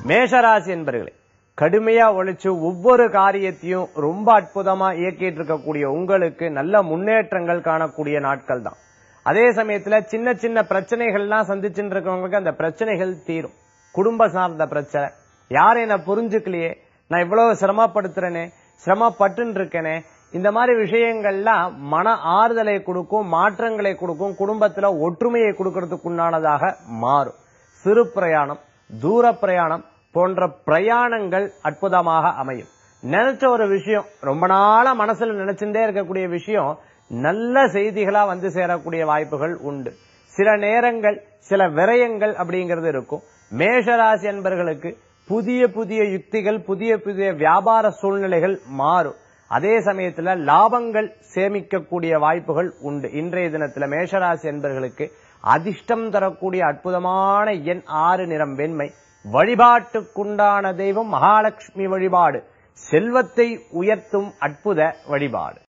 மேஷராசி என்பர்களே கடுமையா உழைச்சு ஒவ்வொரு காரியத்தையும் ரொம்ப அற்புதமா இயக்கிட்டு இருக்கக்கூடிய உங்களுக்கு நல்ல முன்னேற்றங்கள் காணக்கூடிய நாட்கள் தான் அதே சமயத்துல சின்ன சின்ன பிரச்சனைகள்லாம் சந்திச்சுட்டு இருக்கவங்களுக்கு அந்த பிரச்சனைகள் தீரும் குடும்ப சார்ந்த பிரச்சனை யாரும் என்ன புரிஞ்சுக்கலையே நான் இவ்வளவு சிரமப்படுத்துறேனே சிரமப்பட்டுன்னு இருக்கேனே இந்த மாதிரி விஷயங்கள்லாம் மன ஆறுதலை கொடுக்கும் மாற்றங்களை கொடுக்கும் குடும்பத்துல ஒற்றுமையை கொடுக்கறதுக்கு உண்டானதாக மாறும் சிறு பிரயாணம் தூர பிரயாணம் போன்ற பிரயாணங்கள் அற்புதமாக அமையும் நினைச்ச ஒரு விஷயம் ரொம்ப நாளா மனசுல நினைச்சுட்டே இருக்கக்கூடிய விஷயம் நல்ல செய்திகளா வந்து சேரக்கூடிய வாய்ப்புகள் உண்டு சில நேரங்கள் சில விரயங்கள் அப்படிங்கிறது இருக்கும் மேஷராசி என்பர்களுக்கு புதிய புதிய யுக்திகள் புதிய புதிய வியாபார சூழ்நிலைகள் மாறும் அதே சமயத்துல லாபங்கள் சேமிக்கக்கூடிய வாய்ப்புகள் உண்டு இன்றைய தினத்துல மேஷராசி என்பர்களுக்கு அதிர்ஷ்டம் தரக்கூடிய அற்புதமான எண் ஆறு நிறம் வெண்மை வழிபாட்டுக்குண்டான தெய்வம் மகாலட்சுமி வழிபாடு செல்வத்தை உயர்த்தும் அற்புத வழிபாடு